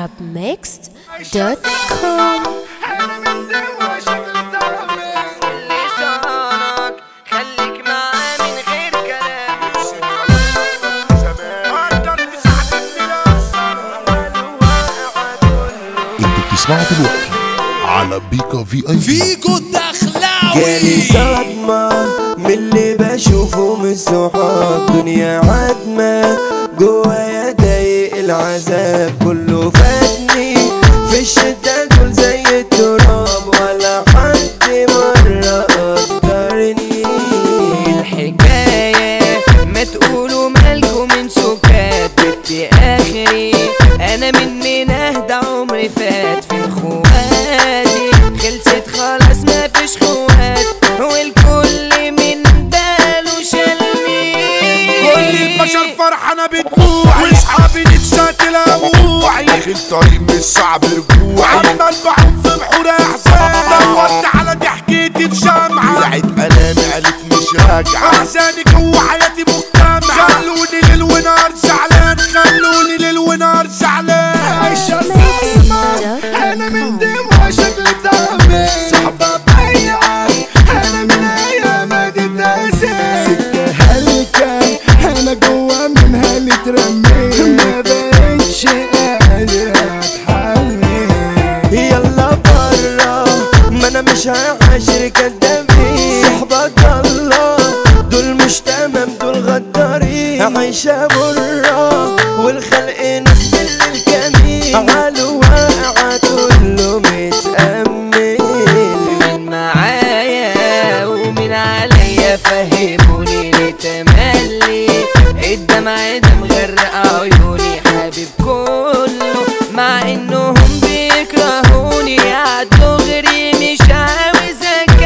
arabmixed.com لسانك خليك معاه من غير كلام انتوا بتسمعوا دلوقتي على بيكا في اي بي فيكو الدخلاوي جالي صدمة من اللي بشوفه من الصحاب دنيا عدمة جوايا ضايق العذاب كله فاتني في الشدة دول زي التراب ولا حد مرة قدرني الحكاية ما تقولوا مالكم من سكات بدي آخري أنا من من أهدى عمري فات في الخواتي خلصت خلاص ما فيش خوات والكل من باله شلني كل البشر فرحانة بدموعي واصحابي نفسها تلاوعي داخل طريق مش صعب رجوعي عمال بعوم في بحور احزان دورت على ضحكتي بشمعة طلعت الامي قالت مش راجعه احزاني جوا حياتي مجتمعة خلوني ليل ونهار زعلان خلوني ليل ونهار زعلان عايشة صدمة انا من دموع شكل دمي صحبة بيعة انا من ايام اتأذى سكة هلكة انا جوا منها اللي اترميت ما بقتش قادر اتحمل يلا برا ما انا مش هعاشر كدابين صحبة الله دول مش تمام دول غدارين عايشة برا والخلق ناس بالكمين عالو واقعة كله متأمل مين معايا ومين عليا فهموني ليه تملي الدمع ده مغرق عيوني حبيب كله مع انهم بيكرهوني عدوا غيري مش عاوز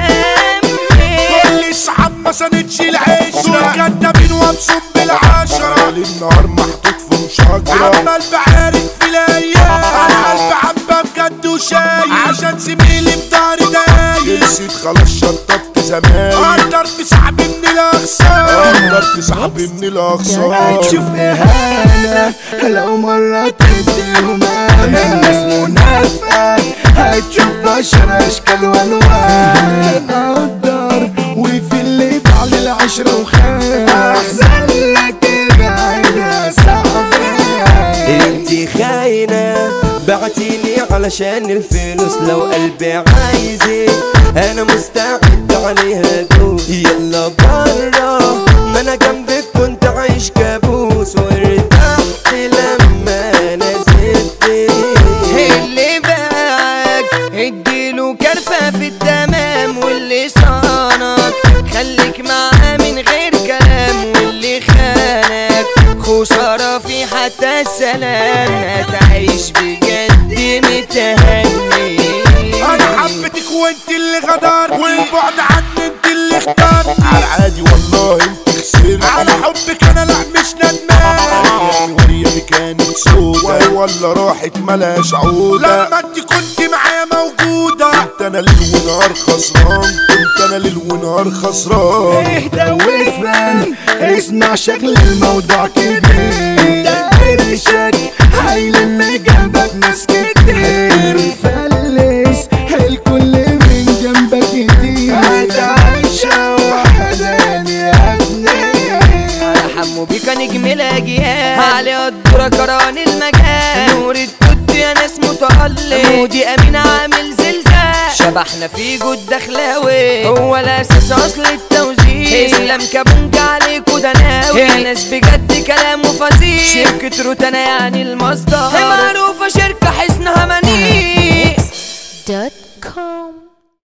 اكمل كل الصحاب ما ساندش العيش دول كدابين وابصم بالعشرة ليل النهار محطوط في مشاجره عمال بعارك في الايام انا قلبي عبا بجد وشايل عشان زميلي بطاري دايل نسيت خلاص شطبت زمان قدرت سحب من الاقسام قدرت سحبي من الاخصام تشوف اهانة لو مرة تديهم انا الناس منافقة هتشوف بشر اشكال والوان اقدر وفي اللي بعد العشرة وخان احسن لك ابعد يا صاحبي انتي خاينة بعتيني علشان الفلوس لو قلبي عايزك انا مستعد عليها دوس يلا برا ما انا جنبك كنت عايش كابوس وارتحت لما نزلت اللي باعك اديله كرفة في التمام واللي صانك خليك معاه من غير كلام واللي خانك خسارة في حتى السلام هتعيش بجد متهني انا حبيتك وانت اللي غدر والبعد عني انت اللي اخترت على العادي والله انت خسرت على حبك انا لا مش ندمان ايامي وايامي كانت سودة ولا راحت ملهاش عودة لما انت كنت معايا موجودة كنت انا ليل ونهار خسران كنت انا ليل ونهار خسران اهدى وافهم اسمع شكل الموضوع كبير انت قرشك هيلم جنبك ناس كتير فلس الكل من جنبك كتير هتعيشة وحداني يا ابني على حمو بيكا نجم الاجيال علي الدورة كران المجال نور التوت يا ناس متألق مودي امين عامل زلزال شبحنا في جود دخلاوي هو الاساس اصل التوزيع اسلام كابونج عليكوا ده ناوي يا ناس بجد كلامه فظيع شركة روتانا يعني المصدر